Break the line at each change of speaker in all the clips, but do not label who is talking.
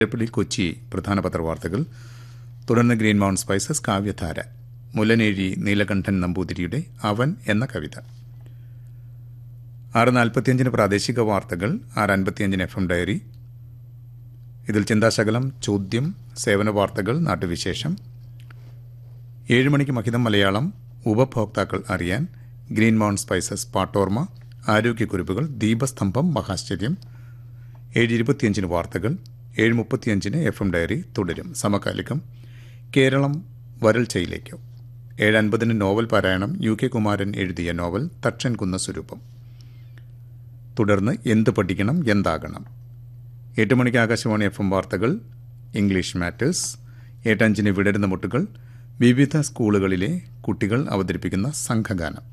ഇടപ്പള്ളി കൊച്ചി പ്രധാന പത്രവാർത്തകൾ തുടർന്ന് green mount spices കാവ്യധാര മുല്ലനേഴി നീലകണ്ഠൻ നമ്പൂതിരിയുടെ അവൻ എന്ന കവിത ആറ് നാൽപ്പത്തിയഞ്ചിന് പ്രാദേശിക വാർത്തകൾ ആറ് അൻപത്തിയഞ്ചിന് എഫ് എം ഡയറി ഇതിൽ ചിന്താശകലം ചോദ്യം സേവന വാർത്തകൾ നാട്ടുവിശേഷം ഏഴ് മണിക്ക് മഹിതം മലയാളം ഉപഭോക്താക്കൾ അറിയാൻ ഗ്രീൻ മൗണ്ട് സ്പൈസസ് പാട്ടോർമ ആരോഗ്യക്കുറിപ്പുകൾ ദീപസ്തംഭം മഹാശ്ചര്യം ഏഴ് ഇരുപത്തിയഞ്ചിന് വാർത്തകൾ ഏഴ് മുപ്പത്തിയഞ്ചിന് എഫ് എം ഡയറി തുടരും സമകാലികം കേരളം വരൾച്ചയിലേക്ക് ഏഴ് അൻപതിന് നോവൽ പാരായണം യു കെ കുമാരൻ എഴുതിയ നോവൽ തക്ഷൻ കുന്ന സ്വരൂപം തുടർന്ന് എന്ത് പഠിക്കണം എന്താകണം എട്ട് മണിക്ക് ആകാശവാണി എഫ് എം വാർത്തകൾ ഇംഗ്ലീഷ് മാറ്റേഴ്സ് എട്ടഞ്ചിന് വിടരുന്ന മുട്ടുകൾ വിവിധ സ്കൂളുകളിലെ കുട്ടികൾ അവതരിപ്പിക്കുന്ന സംഘഗാനം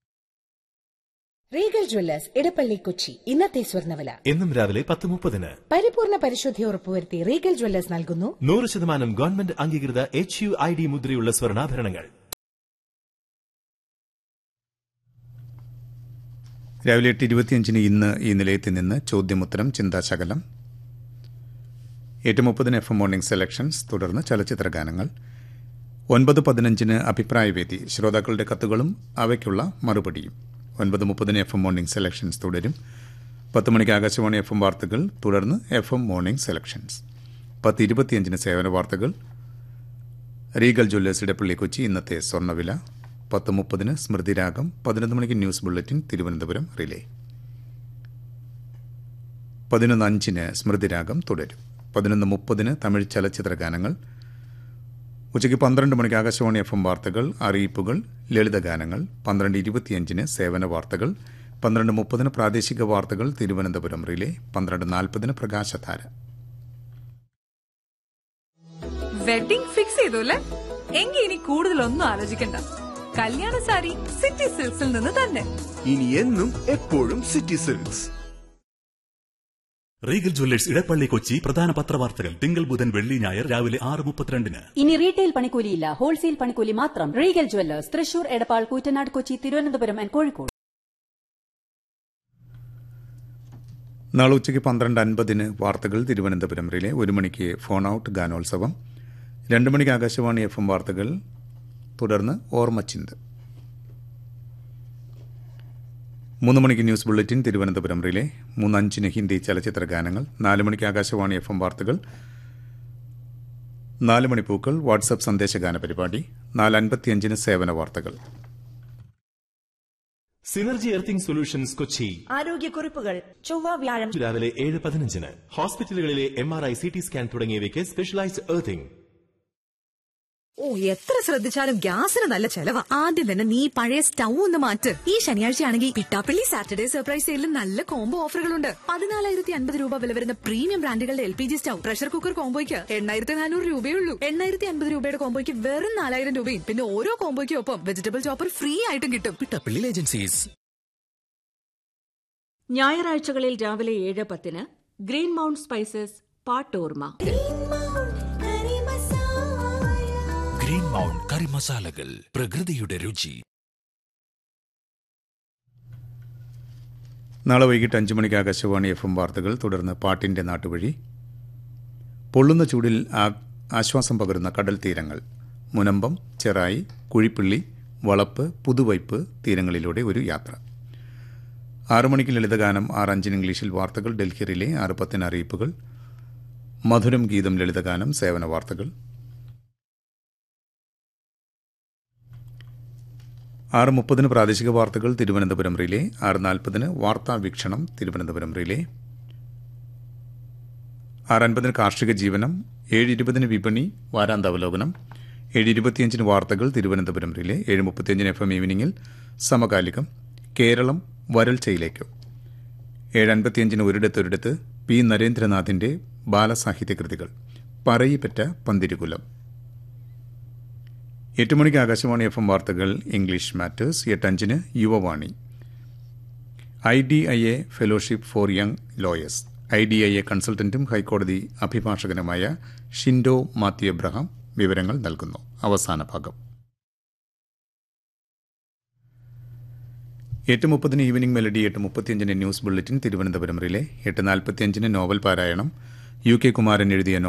റീഗൽ ജ്വല്ലേഴ്സ് ഇടപ്പള്ളി കൊച്ചി ഇന്നത്തെ സ്വർണ്ണവില
എന്നും രാവിലെ പത്ത് മുപ്പതിന്
പരിപൂർണ പരിശുദ്ധി ഉറപ്പുവരുത്തി റീഗൽ ജ്വല്ലേഴ്സ് നൽകുന്നു
നൂറ് ശതമാനം ഗവൺമെന്റ് അംഗീകൃത എച്ച് യു ഐ ഡി മുദ്രയുള്ള സ്വർണ്ണാഭരണങ്ങൾ
രാവിലെ എട്ട് ഇരുപത്തിയഞ്ചിന് ഇന്ന് ഈ നിലയത്തിൽ നിന്ന് ചോദ്യമുത്തരം ചിന്താശകലം എട്ട് മുപ്പതിന് എഫ് എം മോർണിംഗ് സെലക്ഷൻസ് തുടർന്ന് ചലച്ചിത്ര ഗാനങ്ങൾ ഒൻപത് പതിനഞ്ചിന് അഭിപ്രായവേദി ശ്രോതാക്കളുടെ കത്തുകളും അവയ്ക്കുള്ള മറുപടിയും ഒൻപത് മുപ്പതിന് എഫ് എം മോർണിംഗ് സെലക്ഷൻസ് തുടരും പത്ത് മണിക്ക് ആകാശവാണി എഫ് എം വാർത്തകൾ തുടർന്ന് എഫ് എം മോർണിംഗ് സെലക്ഷൻസ് പത്ത് ഇരുപത്തിയഞ്ചിന് സേവന വാർത്തകൾ റീഗൽ ജ്വല്ലേഴ്സ് ഇടപ്പള്ളി കൊച്ചി ഇന്നത്തെ സ്വർണ്ണവില പത്ത് മുപ്പതിന് സ്മൃതിരാഗം പതിനൊന്ന് മണിക്ക് ന്യൂസ് ബുള്ളറ്റിൻ തിരുവനന്തപുരം റിലേ പതിനൊന്ന് അഞ്ചിന് സ്മൃതിരാഗം തുടരും പതിനൊന്ന് മുപ്പതിന് തമിഴ് ചലച്ചിത്ര ഗാനങ്ങൾ ഉച്ചയ്ക്ക് പന്ത്രണ്ട് മണിക്ക് ആകാശവാണി എഫ് എം വാർത്തകൾ അറിയിപ്പുകൾ ലളിതഗാനങ്ങൾ പന്ത്രണ്ട് ഇരുപത്തിയഞ്ചിന് സേവന വാർത്തകൾ പന്ത്രണ്ട് മുപ്പതിന് പ്രാദേശിക വാർത്തകൾ തിരുവനന്തപുരം റിലേ പന്ത്രണ്ട് നാൽപ്പതിന് പ്രകാശധാര
വെഡിംഗ് ഫിക്സ് ചെയ്തു അല്ലേ എങ്കിൽ ഇനി കൂടുതലൊന്നും ആലോചിക്കണ്ട കല്യാണ സാരി സിറ്റി സിൽക്സിൽ നിന്ന് തന്നെ
ഇനി എന്നും എപ്പോഴും city silks
Regal jewellers Edappally Kochi പ്രധാന പത്രവാർത്തകൾ തിങ്കൾ ബുധൻ വെള്ളി ഞായർ രാവിലെ ആറ് മുപ്പത്തിരണ്ടിന്
ഇനി റീറ്റെയിൽ പണിക്കൂലിയില്ല ഹോൾസെയിൽ പണിക്കൂലി മാത്രം Regal jewellers Thrissur Edappal Koottanad Kochi Thiruvananthapuram and Kozhikode
നാളെ ഉച്ചയ്ക്ക് പന്ത്രണ്ട് അൻപതിന് വാർത്തകൾ തിരുവനന്തപുരം റിലേ ഒരു മണിക്ക് ഫോൺ ഔട്ട് ഗാനോത്സവം രണ്ട് മണിക്ക് ആകാശവാണി എഫ് എം വാർത്തകൾ തുടർന്ന് ഓർമ്മച്ചിന്ത് മൂന്ന് മണിക്ക് ന്യൂസ് ബുള്ളറ്റിൻ തിരുവനന്തപുരം റിലേ മൂന്നഞ്ചിന് ഹിന്ദി ചലച്ചിത്ര ഗാനങ്ങൾ നാല് മണിക്ക് ആകാശവാണി എഫ് എം വാർത്തകൾ നാല് മണി പൂക്കൾ വാട്സപ്പ് സന്ദേശഗാന പരിപാടി നാല് അൻപത്തിയഞ്ചിന് സേവന വാർത്തകൾ
സിനർജി എർത്തിംഗ് സൊല്യൂഷൻസ് കൊച്ചി
ആരോഗ്യക്കുറിപ്പുകൾ ചൊവ്വ വ്യാഴം
രാവിലെ ഏഴ് പതിനഞ്ചിന് ഹോസ്പിറ്റലുകളിലെ M R I C T scan തുടങ്ങിയവയ്ക്ക് സ്പെഷ്യലൈസ്ഡ് എർത്തിംഗ്
ഓ എത്ര ശ്രദ്ധിച്ചാലും ഗ്യാസിന് നല്ല ചെലവാ ആദ്യം തന്നെ നീ പഴയ സ്റ്റൗ ഒന്ന് മാറ്റ് ഈ ശനിയാഴ്ചയാണെങ്കിൽ പിട്ടാപ്പള്ളി സാറ്റർഡേ സർപ്രൈസ് സെയിലിൽ നല്ല കോംബോ ഓഫറുകളുണ്ട് പതിനാലായിരത്തി അൻപത് രൂപ വില വരുന്ന പ്രീമിയം ബ്രാൻഡുകളുടെ L P G stove pressure cooker കോംബോയ്ക്ക് എണ്ണായിരത്തി നാനൂറ് രൂപയേ ഉള്ളൂ എണ്ണായിരത്തി അൻപത് രൂപയുടെ കോംബോയ്ക്ക് വെറും നാലായിരം രൂപയും പിന്നെ ഓരോ കോംബോയ്ക്കും ഒപ്പം വെജിറ്റബിൾ ചോപ്പർ ഫ്രീ ആയിട്ടും കിട്ടും
പിട്ടപ്പിള്ളി ഏജൻസീസ്
ഞായറാഴ്ചകളിൽ രാവിലെ ഏഴ് പത്തിന് ഗ്രീൻ മൗണ്ട് സ്പൈസസ് പാട്ടോർമ
ഗ്രീൻ മൗണ്ട് കറി മസാലകൾ പ്രകൃതിയുടെ രുചി
നാളെ വൈകിട്ട് അഞ്ച് മണിക്ക് ആകാശവാണി എഫ് എം വാർത്തകൾ തുടർന്ന് പാട്ടിന്റെ നാട്ടുവഴി പൊള്ളുന്ന ചൂടിൽ ആ- ആശ്വാസം പകരുന്ന കടൽ തീരങ്ങൾ മുനമ്പം ചെറായി കുഴിപ്പിള്ളി വളപ്പ് പുതുവൈപ്പ് തീരങ്ങളിലൂടെ ഒരു യാത്ര ആറു മണിക്ക് ലളിതഗാനം ആറ് അഞ്ചിന് ഇംഗ്ലീഷിൽ വാർത്തകൾ ഡൽഹി റിലേ ആറ് പത്തിന് അറിയിപ്പുകൾ മധുരം ഗീതം ലളിതഗാനം സേവന വാർത്തകൾ ആറ് മുപ്പതിന് പ്രാദേശിക വാർത്തകൾ തിരുവനന്തപുരം റിലേ ആറ് നാൽപ്പതിന് വാർത്താ വീക്ഷണം തിരുവനന്തപുരം റിലേ ആറ് അൻപതിന് കാർഷിക ജീവനം ഏഴ് ഇരുപതിന് വിപണി വാരാന്താവലോകനം ഏഴ് ഇരുപത്തിയഞ്ചിന് വാർത്തകൾ തിരുവനന്തപുരം റിലേ ഏഴ് മുപ്പത്തിയഞ്ചിന് എഫ് എം ഈവനിങ്ങിൽ സമകാലികം കേരളം വരൾച്ചയിലേക്ക് ഏഴ് അൻപത്തിയഞ്ചിന് ഒരിടത്തൊരിടത്ത് പി നരേന്ദ്രനാഥിന്റെ ബാലസാഹിത്യ കൃതികൾ പറയിപ്പറ്റ പന്തിരുകുലം എട്ട് മണിക്ക് ആകാശവാണി എഫ് എം വാർത്തകൾ ഇംഗ്ലീഷ് മാറ്റേഴ്സ് എട്ടഞ്ചിന് Yuvavani I D I A fellowship for young lawyers I D I A കൺസൾട്ടന്റും ഹൈക്കോടതി അഭിഭാഷകനുമായ ഷിൻഡോ മാത്യു എബ്രഹാം വിവരങ്ങൾ നൽകുന്നു അവസാന ഭാഗം എട്ട് മുപ്പതിന് ഈവനിംഗ് മെലഡി എട്ട് മുപ്പത്തിയഞ്ചിന് ന്യൂസ് ബുള്ളറ്റിൻ തിരുവനന്തപുരം റിലേ എട്ട് നാൽപ്പത്തിയഞ്ചിന് നോവൽ പാരായണം യു കെ കുമാരൻ എഴുതിയ